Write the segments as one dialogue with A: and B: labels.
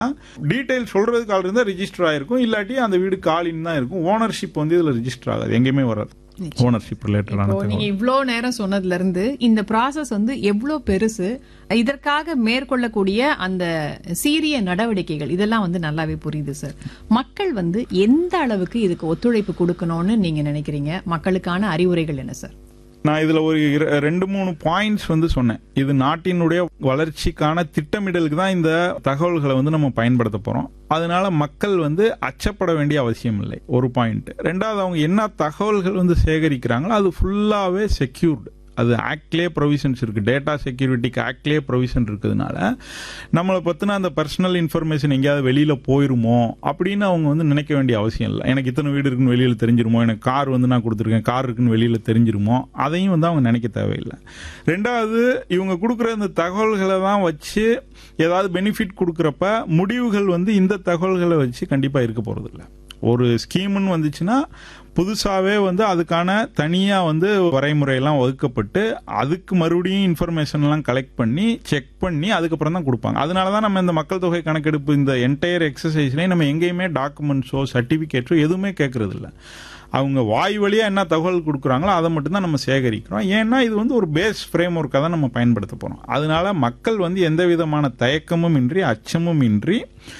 A: detail சொல்றதுக்கு ஆள் இருந்தா ரிஜிஸ்டர் ஆயிருக்கும் இல்லாட்டி அந்த வீடு காலின்னு தான் இருக்கும் ஓனர்ஷிப் வந்து இதுல ரிஜிஸ்டர் ஆகாது எங்கேயுமே வராது ஓனர்ஷிப் ரிலேட்டடான
B: இப்போ நீங்க இவ்ளோ நேரம் சொன்னதுல இருந்து இந்த ப்ராசஸ் வந்து எவ்வளவு பெருசு இதற்காக மேற்கொள்ளக்கூடிய அந்த சீரிய நடவடிக்கைகள் இதெல்லாம் வந்து நல்லாவே புரியுது சார் மக்கள் வந்து எந்த அளவுக்கு இதுக்கு ஒத்துழைப்பு கொடுக்கணும்னு நீங்க நினைக்கிறீங்க மக்களுக்கான அறிவுரைகள் என்ன சார்
A: நான் இதுல ஒரு இர- ரெண்டு மூணு பாயிண்ட்ஸ் வந்து சொன்னேன் இது நாட்டினுடைய வளர்ச்சிக்கான திட்டமிடலுக்கு தான் இந்த தகவல்களை வந்து நம்ம பயன்படுத்த போறோம் அதனால மக்கள் வந்து அச்சப்பட வேண்டிய அவசியம் இல்லை ஒரு பாயிண்ட் ரெண்டாவது அவங்க என்ன தகவல்கள் வந்து சேகரிக்கிறாங்களோ அது ஃபுல்லாவே செக்யூர்டு அது ஆக்ட்லேயே ப்ரொவிஷன்ஸ் இருக்கு டேட்டா செக்யூரிட்டிக்கு ஆக்ட்லேயே ப்ரொவிஷன் இருக்கிறதுனால நம்மளை பத்தின அந்த பர்சனல் இன்ஃபர்மேஷன் எங்கேயாவது வெளியில போயிருமோ அப்படின்னு அவங்க வந்து நினைக்க வேண்டிய அவசியம் இல்லை எனக்கு இத்தனை வீடு இருக்குன்னு வெளியில தெரிஞ்சிருமோ எனக்கு கார் வந்து நான் கொடுத்துருக்கேன் கார் இருக்குன்னு வெளியில தெரிஞ்சிருமோ அதையும் வந்து அவங்க நினைக்க தேவையில்லை ரெண்டாவது இவங்க கொடுக்குற இந்த தகவல்களை தான் வச்சு ஏதாவது பெனிஃபிட் கொடுக்குறப்ப முடிவுகள் வந்து இந்த தகவல்களை வச்சு கண்டிப்பா இருக்க போறதில்ல ஒரு ஸ்கீம்னு வந்துச்சுன்னா புதுசாவே வந்து அதுக்கான தனியா வந்து வரைமுறையெல்லாம் வகுக்கப்பட்டு அதுக்கு மறுபடியும் இன்ஃபர்மேஷன் எல்லாம் கலெக்ட் பண்ணி செக் பண்ணி அதுக்கப்புறம் தான் கொடுப்பாங்க அதனால தான் நம்ம இந்த மக்கள் தொகை கணக்கெடுப்பு இந்த என்டையர் எக்ஸசைஸ்லயும் நம்ம எங்கேயுமே டாக்குமெண்ட்ஸோ சர்டிபிகேட்டோ எதுவுமே கேட்கறது இல்ல அவங்க வாய் வழியா என்ன தகவல் கொடுக்குறாங்களோ அதை மட்டும்தான் நம்ம சேகரிக்கிறோம் ஏன்னா இது வந்து ஒரு பேஸ் ஃப்ரேம் ஒர்க்காக தான் நம்ம பயன்படுத்த போறோம் அதனால மக்கள் வந்து எந்த விதமான தயக்கமும் இன்றி அச்சமும் இன்றி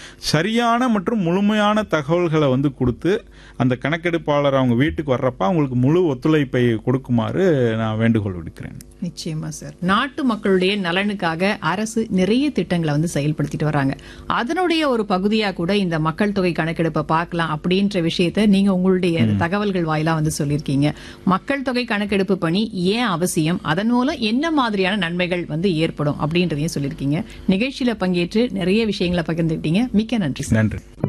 A: சரியான மற்றும் முழுமையான தகவல்களை வந்து கொடுத்து அந்த கணக்கெடுப்பாளர் அவங்க வீட்டுக்கு வர்றப்ப அவங்களுக்கு முழு ஒத்துழைப்பை கொடுக்குமாறு நான் வேண்டுகோள் விடுக்கிறேன்
B: நிச்சயமா சார் நாட்டு மக்களுடைய நலனுக்காக அரசு நிறைய திட்டங்களை வந்து செயல்படுத்திட்டு வராங்க அதனுடைய ஒரு பகுதியா கூட இந்த மக்கள் தொகை கணக்கெடுப்பை பார்க்கலாம் அப்படின்ற விஷயத்த நீங்க உங்களுடைய தகவல்கள் வாயிலா வந்து சொல்லியிருக்கீங்க மக்கள் தொகை கணக்கெடுப்பு பணி ஏன் அவசியம் அதன் மூலம் என்ன மாதிரியான நன்மைகள் வந்து ஏற்படும் அப்படின்றதையும் சொல்லியிருக்கீங்க நிகழ்ச்சியில பங்கேற்று நிறைய விஷயங்களை பகிர்ந்துக்கிட்டீங்க மிக்க நன்றி சார்
A: நன்றி